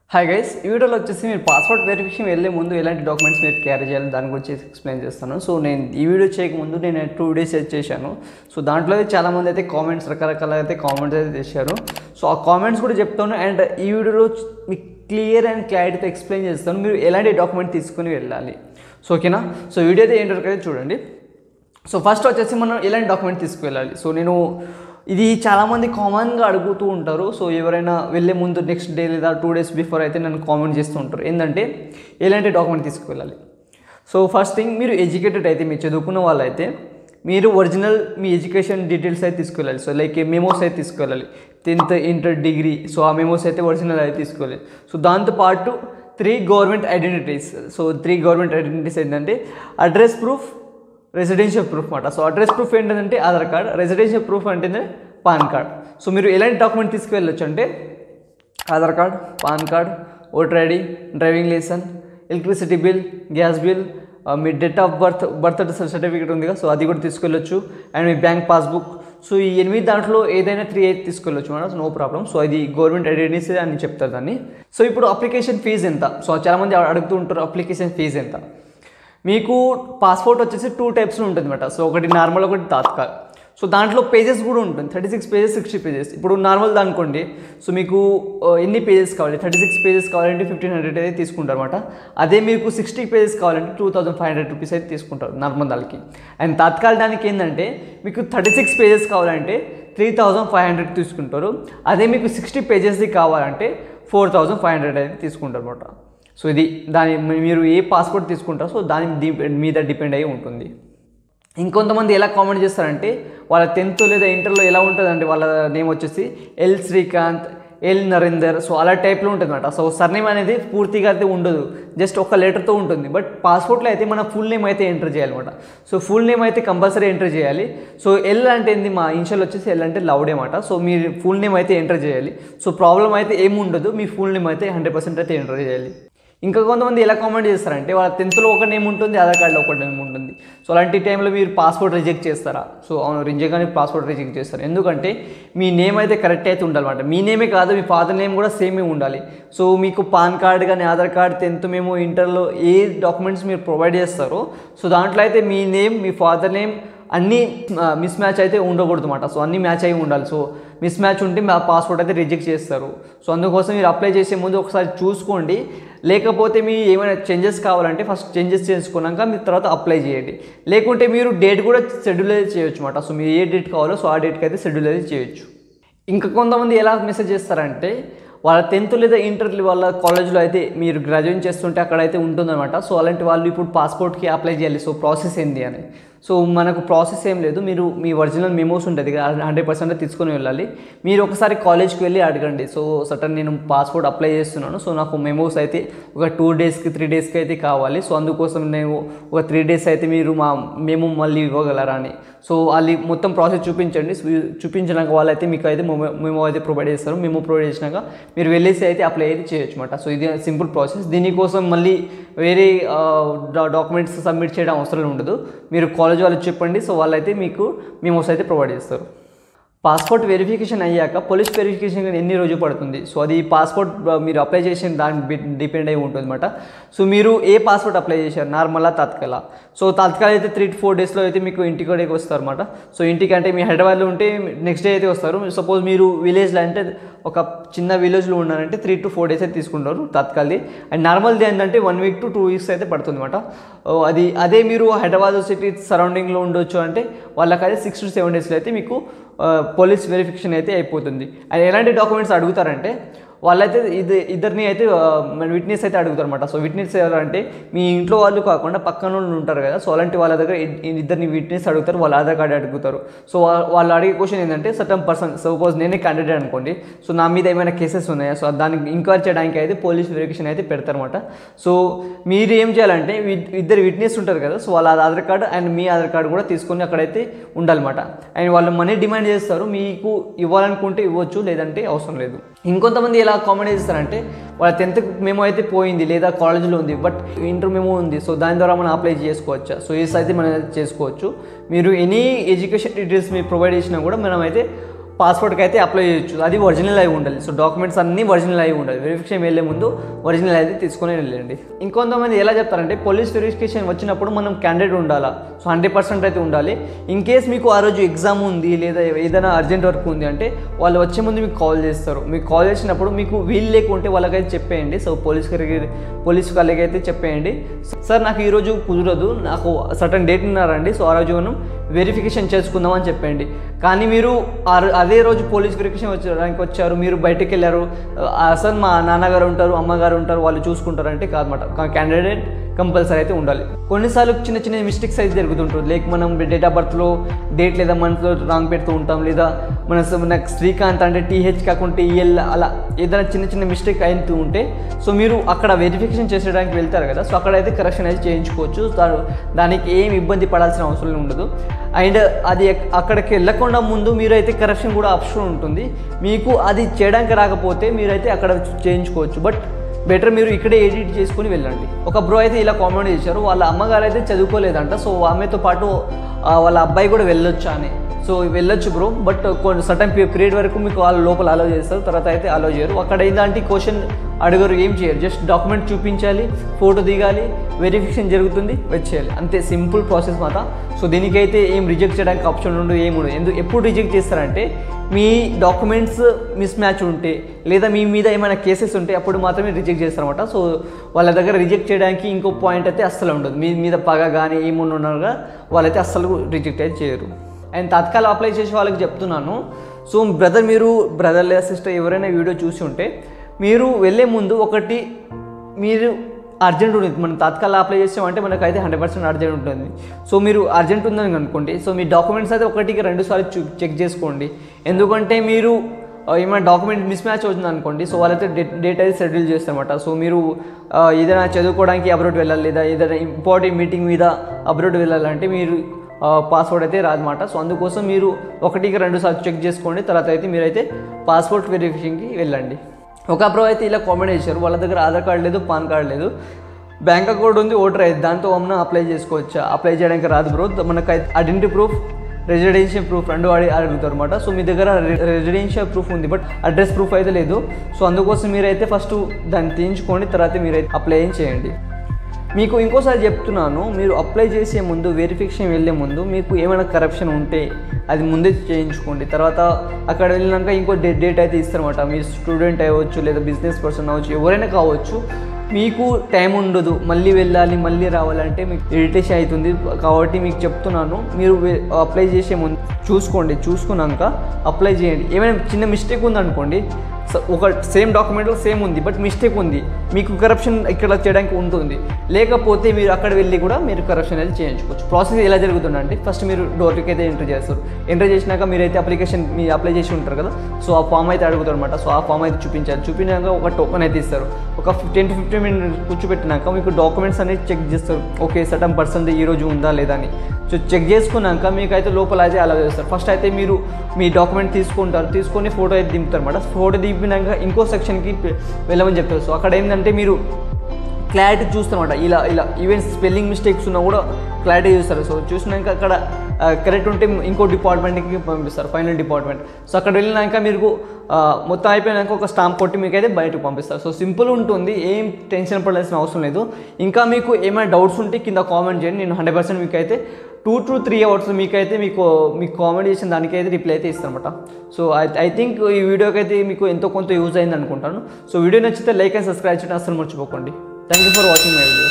hi guys ఈ వీడియోలో వచ్చేసి మీరు పాస్పోర్ట్ వెరిఫికేషన్ వెళ్ళే ముందు ఎలాంటి డాక్యుమెంట్స్ మీరు క్యారీ చేయాలి దాని గురించి ఎక్స్ప్లెయిన్ చేస్తాను సో నేను ఈ వీడియో చేయకముందు నేను టూ వీడియోస్ అయితే చేశాను సో దాంట్లో అయితే చాలామంది అయితే కామెంట్స్ రకరకాల అయితే కామెంట్స్ అయితే చేశారు సో ఆ కామెంట్స్ కూడా చెప్తాను అండ్ ఈ వీడియోలో మీకు క్లియర్ అండ్ క్లారిటీతో ఎక్స్ప్లెయిన్ చేస్తాను మీరు ఎలాంటి డాక్యుమెంట్ తీసుకుని వెళ్ళాలి సో ఓకేనా సో వీడియో అయితే ఏంటో అయితే చూడండి సో ఫస్ట్ వచ్చేసి మనం ఎలాంటి డాక్యుమెంట్ తీసుకువెళ్ళాలి సో నేను ఇది చాలామంది కామన్గా అడుగుతూ ఉంటారు సో ఎవరైనా వెళ్ళే ముందు నెక్స్ట్ డే లేదా టూ డేస్ బిఫోర్ అయితే నన్ను కామెంట్ చేస్తూ ఉంటారు ఏంటంటే ఎలాంటి డాక్యుమెంట్ తీసుకువెళ్ళాలి సో ఫస్ట్ థింగ్ మీరు ఎడ్యుకేటెడ్ అయితే మీరు చదువుకున్న వాళ్ళైతే మీరు ఒరిజినల్ మీ ఎడ్యుకేషన్ డీటెయిల్స్ అయితే తీసుకెళ్ళాలి సో లైక్ మెమోస్ అయితే తీసుకెళ్ళాలి టెన్త్ ఇంటర్ డిగ్రీ సో ఆ మెమోస్ అయితే ఒరిజినల్ అయితే తీసుకెళ్ళాలి సో దాంతోపాటు three government identities so three government identities ఏంటంటే అడ్రస్ ప్రూఫ్ రెసిడెన్షియల్ ప్రూఫ్ మాట సో అడ్రస్ ప్రూఫ్ ఏంటంటే ఆధార్ కార్డ్ రెసిడెన్షియల్ ప్రూఫ్ అంటేనే పాన్ కార్డ్ సో మీరు ఎలాంటి డాక్యుమెంట్ తీసుకువెళ్ళొచ్చు అంటే Aadhaar card PAN card voter ID driving licence electricity bill gas bill మీ date of birth birth certificate ఉంది కదా సో అది కూడా తీసుకెళ్ళొచ్చు అండ్ మీ బ్యాంక్ పాస్బుక్ సో ఈ ఎనిమిది దాంట్లో ఏదైనా త్రీ అయితే తీసుకెళ్ళొచ్చు మేడం నో ప్రాబ్లం సో ఇది గవర్నమెంట్ ఐడెంటిటీస్ అని చెప్తారు దాన్ని సో ఇప్పుడు అప్లికేషన్ ఫీజు ఎంత సో చాలామంది అడుగుతూ ఉంటారు అప్లికేషన్ ఫీజు ఎంత మీకు పాస్పోర్ట్ వచ్చేసి టూ టైప్స్లో ఉంటుంది అనమాట సో ఒకటి నార్మల్ ఒకటి తాత్కాల్ సో దాంట్లో పేజెస్ కూడా ఉంటుంది thirty six pages sixty pages ఇప్పుడు నార్మల్ అనుకోండి సో మీకు ఆ, ఎన్ని పేజెస్ కావాలి థర్టీ సిక్స్ పేజెస్ కావాలంటే ఫిఫ్టీన్ హండ్రెడ్ అయితే తీసుకుంటారు అనమాట అదే మీకు సిక్స్టీ పేజెస్ కావాలంటే two thousand five hundred rupees అయితే తీసుకుంటారు నార్మల్ దానికి అండ్ తాత్కాల్ దానికి ఏంటంటే మీకు థర్టీ సిక్స్ పేజెస్ కావాలంటే త్రీ థౌసండ్ ఫైవ్ హండ్రెడ్ తీసుకుంటారు అదే మీకు సిక్స్టీ పేజెస్ది కావాలంటే ఫోర్ థౌసండ్ ఫైవ్ హండ్రెడ్ అయితే తీసుకుంటారు అనమాట సో ఇది దాని మీరు ఏ పాస్పోర్ట్ తీసుకుంటారో సో దాని ది- మీద డిపెండ్ అయి ఉంటుంది ఇంకొంతమంది ఎలా కామెంట్ చేస్తారంటే వాళ్ళ టెన్త్ లేదా ఇంటర్లో ఎలా ఉంటుందంటే వాళ్ళ నేమ్ వచ్చేసి L Srikanth L Narender so అలా టైప్లో ఉంటుంది అనమాట సో సర్నేమ్ అనేది పూర్తిగా అయితే ఉండదు జస్ట్ ఒక లెటర్తో ఉంటుంది బట్ పాస్పోర్ట్లో అయితే మన ఫుల్ నేమ్ అయితే ఎంటర్ చేయాలన్నమాట సో ఫుల్ నేమ్ అయితే కంపల్సరీ ఎంటర్ చేయాలి సో ఎల్ అంటే ఏంది మా ఇన్షియల్ వచ్చేసి ఎల్ అంటే లౌడ్ అనమాట సో మీరు ఫుల్ నేమ్ అయితే ఎంటర్ చేయాలి సో ప్రాబ్లం అయితే ఏమి ఉండదు మీ ఫుల్ నేమ్ అయితే హండ్రెడ్ పర్సెంట్ అయితే ఎంటర్ చేయాలి ఇంకా కొంతమంది ఎలా కామెంట్ చేస్తారంటే వాళ్ళ టెన్త్లో ఒక నేమ్ ఉంటుంది ఆధార్ కార్డులో ఒక నేమ్ ఉంటుంది సో అలాంటి టైంలో మీరు పాస్పోర్ట్ రిజెక్ట్ చేస్తారా సో అవును నిజంగానే పాస్పోర్ట్ రిజెక్ట్ చేస్తారు ఎందుకంటే మీ నేమ్ అయితే కరెక్ట్ అయితే ఉండాలన్నమాట మీ నేమే కాదు మీ ఫాదర్ నేమ్ కూడా సేమే ఉండాలి సో మీకు పాన్ కార్డ్ కానీ ఆధార్ కార్డ్ టెన్త్ మేము ఇంటర్లో ఏ డాక్యుమెంట్స్ మీరు ప్రొవైడ్ చేస్తారో సో దాంట్లో అయితే మీ నేమ్ మీ ఫాదర్ నేమ్ అన్నీ మిస్ మ్యాచ్ అయితే ఉండకూడదు అనమాట సో అన్ని మ్యాచ్ అయి ఉండాలి సో మిస్ మ్యాచ్ ఉంటే మా పాస్పోర్ట్ అయితే రిజెక్ట్ చేస్తారు సో అందుకోసం మీరు అప్లై చేసే ముందు ఒకసారి చూసుకోండి లేకపోతే మీ ఏమైనా చేంజెస్ కావాలంటే ఫస్ట్ చేంజెస్ చేసుకున్నాక మీరు తర్వాత అప్లై చేయండి లేకుంటే మీరు డేట్ కూడా షెడ్యూల్ అయితే చేయొచ్చు అనమాట సో మీరు ఏ డేట్ కావాలో సో ఆ డేట్కి అయితే షెడ్యూల్ అయితే చేయొచ్చు ఇంకా కొంతమంది ఎలా మెసేజ్ చేస్తారంటే వాళ్ళ టెన్త్ లేదా ఇంటర్ వాళ్ళ కాలేజ్లో అయితే మీరు గ్రాడ్యుయేట్ చేస్తుంటే అక్కడ అయితే ఉంటుందన్నమాట సో అలాంటి వాళ్ళు ఇప్పుడు పాస్పోర్ట్కి అప్లై చేయాలి సో ప్రాసెస్ ఏంది అని సో మనకు ప్రాసెస్ ఏం లేదు మీరు మీ ఒరిజినల్ మెమోస్ ఉంటుంది కదా హండ్రెడ్ పర్సెంట్ తీసుకొని వెళ్ళాలి మీరు ఒకసారి కాలేజ్కి వెళ్ళి అడగండి సో సటన్ నేను పాస్పోర్ట్ అప్లై చేస్తున్నాను సో నాకు మెమోస్ అయితే ఒక టూ డేస్కి త్రీ డేస్కి అయితే కావాలి సో అందుకోసం నేను ఒక త్రీ డేస్ అయితే మీరు మా మేము మళ్ళీ ఇవ్వగలరా అని సో వాళ్ళు మొత్తం ప్రాసెస్ చూపించండి సో చూపించినాక వాళ్ళైతే మీకు అయితే మెమో మెమో అయితే ప్రొవైడ్ చేస్తారు మెమో ప్రొవైడ్ చేసినాక మీరు వెళ్ళేసి అయితే అప్లై అయితే చేయొచ్చు అనమాట సో ఇది సింపుల్ ప్రాసెస్ దీనికోసం మళ్ళీ వేరే డాక్యుమెంట్స్ సబ్మిట్ చేయడం అవసరం ఉండదు మీరు కాలేజ్ వాళ్ళకి చెప్పండి సో వాళ్ళైతే మీకు మెమోస్ అయితే ప్రొవైడ్ చేస్తారు పాస్పోర్ట్ వెరిఫికేషన్ అయ్యాక పోలీస్ వెరిఫికేషన్ ఎన్ని రోజులు పడుతుంది సో అది పాస్పోర్ట్ మీరు అప్లై చేసిన దాని డిపెండ్ అయి ఉంటుంది అనమాట సో మీరు ఏ పాస్పోర్ట్ అప్లై చేశారు నార్మలా తాత్కాల సో తాత్కాల అయితే త్రీ టు ఫోర్ డేస్లో అయితే మీకు ఇంటికి కూడా వస్తారు అనమాట సో ఇంటికి అంటే మీ హైదరాబాద్లో ఉంటే నెక్స్ట్ డే అయితే వస్తారు సపోజ్ మీరు విలేజ్లో అంటే ఒక చిన్న విలేజ్లో ఉన్నారంటే త్రీ టు ఫోర్ డేస్ అయితే తీసుకుంటారు తత్కాలది అండ్ నార్మల్ది ఏంటంటే one week to two weeks అయితే పడుతుంది అనమాట అది అదే మీరు హైదరాబాద్ సిటీ సరౌండింగ్లో ఉండొచ్చు అంటే వాళ్ళకైతే సిక్స్ టు సెవెన్ డేస్లో అయితే మీకు పోలీస్ వెరిఫికేషన్ అయితే అయిపోతుంది అండ్ ఎలాంటి డాక్యుమెంట్స్ అడుగుతారంటే వాళ్ళైతే ఇది ఇద్దరిని అయితే విట్నెస్ అయితే అడుగుతారు అనమాట సో విట్నెస్ ఎవరంటే మీ ఇంట్లో వాళ్ళు కాకుండా పక్కన వాళ్ళు ఉంటారు కదా సో అలాంటి వాళ్ళ దగ్గర ఇద్- ఇద్దరిని విట్నెస్ అడుగుతారు వాళ్ళ ఆధార్ కార్డు అడుగుతారు సో వా- వాళ్ళు అడిగే క్వశ్చన్ ఏంటంటే సటన్ పర్సన్ సపోజ్ నేనే క్యాండిడేట్ అనుకోండి సో నా మీద ఏమైనా కేసెస్ ఉన్నాయా సో దానికి ఎంక్వైరీ చేయడానికి అయితే పోలీస్ వెరిఫికేషన్ అయితే పెడతారనమాట సో మీరు ఏం చేయాలంటే వి- ఇద్దరు విట్నెస్ ఉంటారు కదా సో వాళ్ళ ఆధార్ కార్డు అండ్ మీ ఆధార్ కార్డు కూడా తీసుకొని అక్కడైతే ఉండాలన్నమాట అండ్ వాళ్ళు మనీ డిమాండ్ చేస్తారు మీకు ఇవ్వాలనుకుంటే ఇవ్వచ్చు లేదంటే అవసరం లేదు ఇంకొంతమంది ఎలా కామెంట్ చేస్తారంటే వాళ్ళ టెన్త్ మేము అయితే పోయింది లేదా కాలేజ్లో ఉంది బట్ ఇంటర్ మేము ఉంది సో దాని ద్వారా మనం అప్లై చేసుకోవచ్చా సో ఈ అయితే మనం చేసుకోవచ్చు మీరు ఎనీ ఎడ్యుకేషన్ డీటెయిల్స్ మీరు ప్రొవైడ్ చేసినా కూడా మనం అయితే పాస్పోర్ట్కి అయితే అప్లై చేయొచ్చు అది ఒరిజినల్ అయి ఉండాలి సో డాక్యుమెంట్స్ అన్నీ ఒరిజినల్ అయి ఉండాలి వెరిఫికేషన్ వెళ్ళే ముందు ఒరిజినల్ అయితే తీసుకొని వెళ్ళండి ఇంకొంతమంది ఎలా చెప్తారంటే పోలీస్ వెరిఫికేషన్ వచ్చినప్పుడు మనం క్యాండిడేట్ ఉండాలా సో హండ్రెడ్ పర్సెంట్ అయితే ఉండాలి ఇన్ కేస్ మీకు ఆ రోజు ఎగ్జామ్ ఉంది లేదా ఏదైనా అర్జెంట్ వర్క్ ఉంది అంటే వాళ్ళు వచ్చే ముందు మీకు కాల్ చేస్తారు మీకు కాల్ చేసినప్పుడు మీకు వీలు లేకుంటే వాళ్ళకైతే చెప్పేయండి సో పోలీస్ పోలీస్ వాళ్ళకి అయితే చెప్పేయండి సార్ నాకు ఈరోజు కుదరదు నాకు సటన్ డేట్ ఉన్నారండి సో ఆ రోజు మనం వెరిఫికేషన్ చేసుకుందాం అని చెప్పండి కానీ మీరు ఆ రో- అదే రోజు పోలీస్ వెరిఫికేషన్ వచ్చడానికి వచ్చారు మీరు బయటకు వెళ్ళారు ఆ, సార్ మా నాన్నగారు ఉంటారు అమ్మగారు ఉంటారు వాళ్ళు చూసుకుంటారు అంటే కాదన్నమాట క్యాండిడేట్ కంపల్సరీ అయితే ఉండాలి కొన్నిసార్లు చిన్న చిన్న మిస్టేక్స్ అయితే జరుగుతుంటుంది లైక్ మనం డేట్ ఆఫ్ బర్త్లో డేట్ లేదా మంత్లో రాంగ్ పెడుతూ ఉంటాం లేదా మన స- మనకు శ్రీకాంత్ అంటే టీహెచ్ కాకుండా టీఎల్ అలా ఏదైనా చిన్న చిన్న మిస్టేక్ అవుతూ ఉంటే సో మీరు అక్కడ వెరిఫికేషన్ చేసేయడానికి వెళ్తారు కదా సో అక్కడైతే కరెక్షన్ అయితే చేయించుకోవచ్చు దా- దానికి ఏం ఇబ్బంది పడాల్సిన అవసరం ఉండదు అండ్ అది ఎక్- అక్కడికి వెళ్ళకుండా ముందు మీరైతే కరెక్షన్ కూడా ఆప్షన్ ఉంటుంది మీకు అది చేయడానికి రాకపోతే మీరైతే అక్కడ చేయించుకోవచ్చు బట్ బెటర్ మీరు ఇక్కడే ఎడిట్ చేసుకుని వెళ్ళండి ఒక బ్రో అయితే ఇలా కామెంట్ చేశారు వాళ్ళ అమ్మగారు అయితే చదువుకోలేదంట సో ఆమెతో పాటు ఆ, వాళ్ళ అబ్బాయి కూడా వెళ్ళొచ్చా అని సో వెళ్ళొచ్చు బ్రో బట్ కొన్ని సటన్ పీరియడ్ వరకు మీకు వాళ్ళ లోపల అలో చేస్తారు తర్వాత అయితే అలో చేయరు అక్కడ ఇలాంటి క్వశ్చన్ అడగరు ఏం చేయరు జస్ట్ డాక్యుమెంట్ చూపించాలి ఫోటో దిగాలి వెరిఫికేషన్ జరుగుతుంది వచ్చేయాలి అంతే సింపుల్ ప్రాసెస్ మాట సో దీనికైతే ఏం రిజెక్ట్ చేయడానికి ఆప్షన్ ఉండదు ఏమి ఉండదు ఎందుకు ఎప్పుడు రిజెక్ట్ చేస్తారంటే మీ డాక్యుమెంట్స్ మిస్ మ్యాచ్ ఉంటే లేదా మీ మీద ఏమైనా కేసెస్ ఉంటే అప్పుడు మాత్రమే రిజెక్ట్ చేస్తారన్నమాట సో వాళ్ళ దగ్గర రిజెక్ట్ చేయడానికి ఇంకో పాయింట్ అయితే అస్సలు ఉండదు మీ మీద పగ కానీ ఏమున్నాగా వాళ్ళైతే అస్సలు రిజెక్ట్ అయితే చేయరు అండ్ తత్కాల అప్లై చేసే వాళ్ళకి చెప్తున్నాను సో బ్రదర్ మీరు బ్రదర్ లేదా సిస్టర్ ఎవరైనా వీడియో చూసి ఉంటే మీరు వెళ్ళే ముందు ఒకటి మీరు అర్జెంట్ ఉంటుంది మనం తత్కాల అప్లై చేసామంటే మనకైతే హండ్రెడ్ పర్సెంట్ అర్జెంట్ ఉంటుంది సో మీరు అర్జెంట్ ఉందని అనుకోండి సో మీ డాక్యుమెంట్స్ అయితే ఒకటికి రెండు సార్లు చూ- చెక్ చేసుకోండి ఎందుకంటే మీరు ఆ, ఏమైనా డాక్యుమెంట్ మిస్ మ్యాచ్ అవుతుంది అనుకోండి సో వాళ్ళైతే డేట్ డేట్ అయితే షెడ్యూల్ చేస్తారన్నమాట సో మీరు ఆ, ఏదైనా చదువుకోవడానికి అబ్రోడ్ వెళ్ళాలి లేదా ఏదైనా ఇంపార్టెంట్ మీటింగ్ మీద అబ్రోడ్ వెళ్ళాలంటే మీరు పాస్వర్డ్ అయితే రాదన్నమాట సో అందుకోసం మీరు ఒకటికి రెండు సార్లు చెక్ చేసుకోండి తర్వాత అయితే మీరైతే పాస్పోర్ట్ వెరిఫికేషన్కి వెళ్ళండి ఒక బ్రో అయితే ఇలా కామెంట్ చేశారు వాళ్ళ దగ్గర ఆధార్ కార్డు లేదు పాన్ కార్డు లేదు బ్యాంక్ అకౌంట్ ఉంది ఓటర్ అయితే దాంతో ఏమన్నా అప్లై చేసుకోవచ్చా అప్లై చేయడానికి రాదు బ్రో మనకైతే ఐడెంటిటీ ప్రూఫ్ రెసిడెన్షియల్ ప్రూఫ్ రెండు అడి అడుగుతారు అనమాట సో మీ దగ్గర రెసిడెన్షియల్ ప్రూఫ్ ఉంది బట్ అడ్రస్ ప్రూఫ్ అయితే లేదు సో అందుకోసం మీరైతే ఫస్ట్ దాన్ని తీయించుకోండి తర్వాత మీరైతే అప్లై ఏం చేయండి మీకు ఇంకోసారి చెప్తున్నాను మీరు అప్లై చేసే ముందు వెరిఫికేషన్ వెళ్ళే ముందు మీకు ఏమైనా కరప్షన్ ఉంటే అది ముందే చేయించుకోండి తర్వాత అక్కడ వెళ్ళినాక ఇంకో డేట్ డేట్ అయితే ఇస్తారన్నమాట మీరు స్టూడెంట్ అవ్వచ్చు లేదా బిజినెస్ పర్సన్ అవ్వచ్చు ఎవరైనా కావచ్చు మీకు టైం ఉండదు మళ్ళీ వెళ్ళాలి మళ్ళీ రావాలంటే మీకు ఇరిటేషన్ అవుతుంది కాబట్టి మీకు చెప్తున్నాను మీరు వె- అప్లై చేసే ముందు చూసుకోండి చూసుకున్నాక అప్లై చేయండి ఏమైనా చిన్న మిస్టేక్ ఉందనుకోండి స- ఒక సేమ్ డాక్యుమెంట్లో సేమ్ ఉంది బట్ మిస్టేక్ ఉంది మీకు కరప్షన్ ఇక్కడ చేయడానికి ఉంటుంది లేకపోతే మీరు అక్కడ వెళ్ళి కూడా మీరు కరప్షన్ అనేది చేయించుకోవచ్చు ప్రాసెస్ ఎలా జరుగుతుందంటే ఫస్ట్ మీరు డోర్కి అయితే ఎంటర్ చేస్తారు ఎంటర్ చేసినాక మీరైతే అప్లికేషన్ మీ అప్లై చేసి ఉంటారు కదా సో ఆ ఫామ్ అయితే అడుగుతారు అనమాట సో ఆ ఫామ్ అయితే చూపించాలి చూపించాక ఒక టోకెన్ అయితే ఇస్తారు ఒక టెన్ టు ఫిఫ్టీన్ మినిట్స్ కూర్చోబెట్టినాక మీకు డాక్యుమెంట్స్ అనేది చెక్ చేస్తారు ఓకే సటన్ పర్సన్ ఈ రోజు ఉందా లేదా అని సో చెక్ చేసుకున్నాక మీకు అయితే లోపల అయితే అలా చేస్తారు ఫస్ట్ అయితే మీరు మీ డాక్యుమెంట్ తీసుకుంటారు తీసుకొని ఫోటో అయితే దింపుతారు అనమాట ఫోటో దింపినాక ఇంకో సెక్షన్కి వెళ్ళమని చెప్తారు సో అక్కడ ఏంటంటే మీరు క్లారిటీ చూస్తామన్నమాట ఇలా ఇలా ఈవెన్ స్పెల్లింగ్ మిస్టేక్స్ ఉన్నా కూడా క్లారిటీ చూస్తారు సో చూసినాక అక్కడ కరెక్ట్ ఉంటే ఇంకో డిపార్ట్మెంట్కి పంపిస్తారు ఫైనల్ డిపార్ట్మెంట్ సో అక్కడ వెళ్ళినాక మీరు ఆ, మొత్తం అయిపోయినాక ఒక స్టాంప్ కొట్టి మీకు అయితే బయటకు పంపిస్తారు సో సింపుల్ ఉంటుంది ఏం టెన్షన్ పడాల్సిన అవసరం లేదు ఇంకా మీకు ఏమైనా డౌట్స్ ఉంటే కింద కామెంట్ చేయండి నేను హండ్రెడ్ పర్సెంట్ మీకు అయితే టూ టు త్రీ అవర్స్ మీకైతే మీకు మీకు కామెంట్ చేసిన దానికైతే రిప్లై అయితే ఇస్తానమాట సో ఐ ఐ థింక్ ఈ వీడియోకి అయితే మీకు ఎంతో కొంత యూజ్ అయింది అనుకుంటాను సో వీడియో నచ్చితే లైక్ అండ్ సబ్స్క్రైబ్ చేయడం అసలు మర్చిపోకండి thank you for watching my video